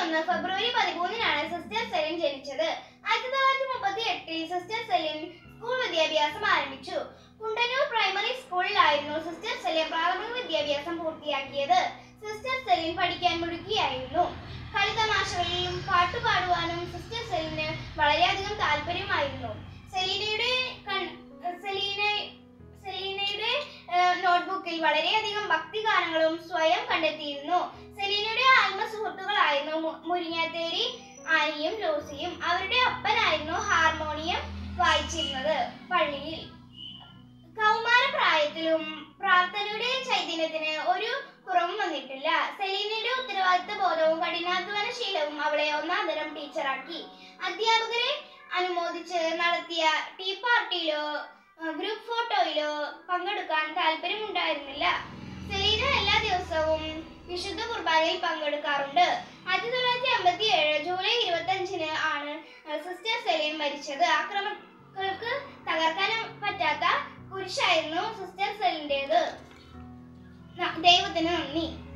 ഒന്ന് ഫെബ്രുവരി പതിമൂന്നിനാണ് സിസ്റ്റർ സെലിൻ ജനിച്ചത് ആയിരത്തി തൊള്ളായിരത്തി മുപ്പത്തി എട്ടിൽ സിസ്റ്റർ സെലിൻ സ്കൂൾ വിദ്യാഭ്യാസം ആരംഭിച്ചു കുണ്ടന്നൂർ പ്രൈമറി സ്കൂളിലായിരുന്നു സിസ്റ്റർ സെലിൻ പ്രാഥമിക വിദ്യാഭ്യാസം പൂർത്തിയാക്കിയത് സിസ്റ്റർ സെലിൻ പഠിക്കാൻ മിടുക്കിയായിരുന്നു കളിതമാശകളിലും പാട്ടുപാടുവാനും സിസ്റ്റർ സെലിന് വളരെയധികം താല്പര്യമായിരുന്നു സെലീനയുടെ കൺ- സെലീന സെലീനയുടെ ഏഹ്, നോട്ട്ബുക്കിൽ വളരെയധികം ഭക്തിഗാനങ്ങളും സ്വയം കണ്ടെത്തിയിരുന്നു സെലീനയുടെ ആത്മസുഹൃത്തുക്കളായിരുന്നു മു- മുരിങ്ങാത്തേരി ആനിയും ലൂസിയും അവരുടെ അപ്പനായിരുന്നു ഹാർമോണിയം വായിച്ചിരുന്നത് പള്ളിയിൽ കൗമാര പ്രായത്തിലും പ്രാർത്ഥനയുടെ ചൈതന്യത്തിന് ഒരു കുറവും വന്നിട്ടില്ല സെലീനയുടെ ഉത്തരവാദിത്ത ബോധവും കഠിനാധ്വാനശീലവും അവളെ ഒന്നാം തരം ടീച്ചറാക്കി അധ്യാപകരെ അനുമോദിച്ച് നടത്തിയ ടീ പാർട്ടിയിലോ ഏഹ്, ഗ്രൂപ്പ് ഫോട്ടോയിലോ പങ്കെടുക്കാൻ താല്പര്യമുണ്ടായിരുന്നില്ല സെലീന എല്ലാ ദിവസവും വിശുദ്ധ കുർബാനയിൽ പങ്കെടുക്കാറുണ്ട് ആയിരത്തി തൊള്ളായിരത്തി അമ്പത്തി ഏഴ് ജൂലൈ ഇരുപത്തി അഞ്ചിന് ആണ് ഏഹ്, സിസ്റ്റർ സെലീൻ മരിച്ചത് ആക്രമണങ്ങൾക്ക് തകർക്കാൻ പറ്റാത്ത കുരിശായിരുന്നു സിസ്റ്റർ സെലിൻ്റെത് ദൈവത്തിന് നന്ദി